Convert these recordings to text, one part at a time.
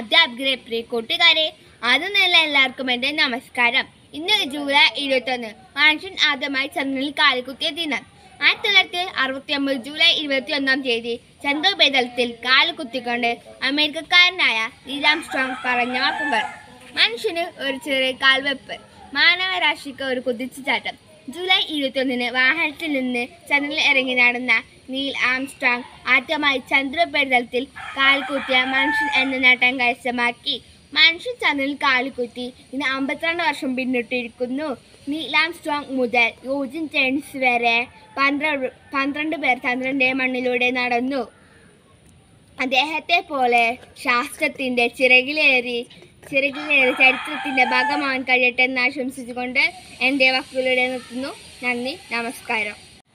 അധ്യാപകരെ പ്രിയ കൂട്ടുകാരെ ആദ്യം തന്നെ എല്ലാവർക്കും എൻ്റെ നമസ്കാരം ഇന്ന് ജൂലൈ ഇരുപത്തൊന്ന് മനുഷ്യൻ ആദ്യമായി ചന്ദ്രനിൽ കാലുകുത്തിയ ദിനം ആയിരത്തി തൊള്ളായിരത്തി അറുപത്തി ഒമ്പത് ജൂലൈ ഇരുപത്തി ഒന്നാം തീയതി ചന്ദ്രോപരിതലത്തിൽ കാലുകുത്തിക്കൊണ്ട് അമേരിക്കക്കാരനായ നീലാം സ്ട്രോങ് പറഞ്ഞ വാക്കുകൾ മനുഷ്യന് ഒരു ചെറിയ കാൽവെപ്പ് മാനവരാശിക്ക് ഒരു കുതിച്ചുചാട്ടം ജൂലൈ ഇരുപത്തൊന്നിന് വാഹനത്തിൽ നിന്ന് ചന്ദ്രനിൽ ഇറങ്ങി നടന്ന നീൽ ആംസ്ട്രോങ് ആദ്യമായി ചന്ദ്രോപരിതലത്തിൽ കാൽകുത്തിയ മനുഷ്യൻ എന്ന നേട്ടം കരസ്ഥമാക്കി മനുഷ്യൻ ചന്ദ്രനിൽ കാലുകുത്തി ഇന്ന് അമ്പത്തിരണ്ട് വർഷം പിന്നിട്ടിരിക്കുന്നു നീൽ ആംസ്ട്രോങ് മുതൽ യൂജിൻ ജെയിംസ് വരെ പന്ത്രണ്ട് പന്ത്രണ്ട് പേർ ചന്ദ്രന്റെ മണ്ണിലൂടെ നടന്നു അദ്ദേഹത്തെ പോലെ ശാസ്ത്രത്തിന്റെ ചിറകിലേറി ചിറകിലേറി ചരിത്രത്തിന്റെ ഭാഗമാവാൻ കഴിയട്ടെ എന്ന് ആശംസിച്ചുകൊണ്ട് എൻ്റെ വാക്കുകളിലൂടെ നിർത്തുന്നു നന്ദി നമസ്കാരം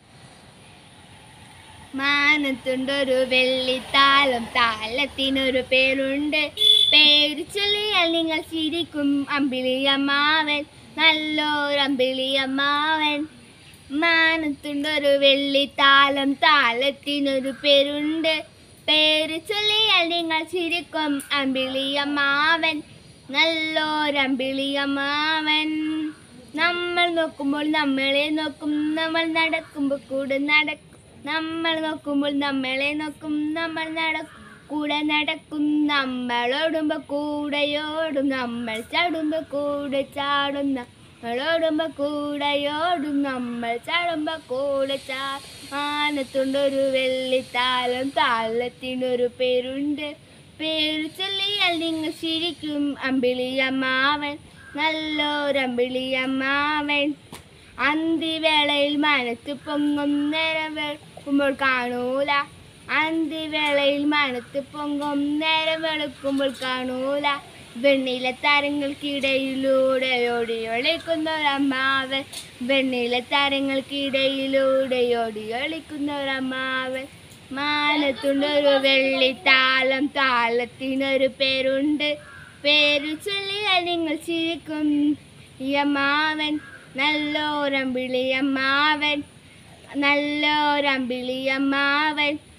മാനത്തുണ്ടൊരു വെള്ളിത്താലം താലത്തിനൊരു പേരുണ്ട് പേര് ചൊല്ലിയാൽ നിങ്ങൾ ചിരിക്കും അമ്പിളിയമ്മാവൻ നല്ലൊരു അമ്പിളിയമ്മാവൻ മാനത്തുണ്ടൊരു വെള്ളിത്താലം താലത്തിനൊരു പേരുണ്ട് പേര് ചൊല്ലിയാൽ നിങ്ങൾ ചിരിക്കും അമ്പിളിയമ്മാവൻ നല്ലൊരമ്പിളിയമ്മാവൻ നമ്മൾ നോക്കുമ്പോൾ നമ്മളെ നോക്കും നമ്മൾ നടക്കുമ്പോൾ കൂടെ നടക്കും നമ്മൾ നോക്കുമ്പോൾ നമ്മളെ നോക്കും നമ്മൾ നടക്കും കൂടെ നടക്കും നമ്മളോടുമ്പോൾ കൂടെയോടും നമ്മൾ ചാടുമ്പോൾ കൂടെ ചാടും നമ്മളോടുമ്പോൾ കൂടെയോടും നമ്മൾ ചാടുമ്പോൾ കൂടെ ചാ മാനത്തുണ്ടൊരു വെള്ളിത്താലം താളത്തിനൊരു പേരുണ്ട് പേര് ചൊല്ലിയാൽ നിങ്ങൾ ചിരിക്കും അമ്പിളിയമ്മാവൻ നല്ലൊരമ്പിളിയമ്മാവൻ അന്തിവേളയിൽ മനത്ത് പൊങ്ങും നേരം വെളുക്കുമ്പോൾ കാണൂല അന്തിവേളയിൽ മനത്ത് പൊങ്ങും നേരം വെളുക്കുമ്പോൾ കാണൂല വെണ്ണില താരങ്ങൾക്കിടയിലൂടെ ഓടി ഒളിക്കുന്ന ഒരമ്മാവൻ വെണ്ണില താരങ്ങൾക്കിടയിലൂടെ ഓടി ഒളിക്കുന്ന ഒരമ്മാവൻ മാനത്തുണ്ടൊരു വെള്ളിത്താലം താളത്തിനൊരു പേരുണ്ട് പേര് ചൊല്ലിയാൽ നിങ്ങൾ ചിരിക്കും ഈ അമ്മാവൻ നല്ലോരമ്പിളി അമ്മാവൻ നല്ലോരമ്പിളി അമ്മാവൻ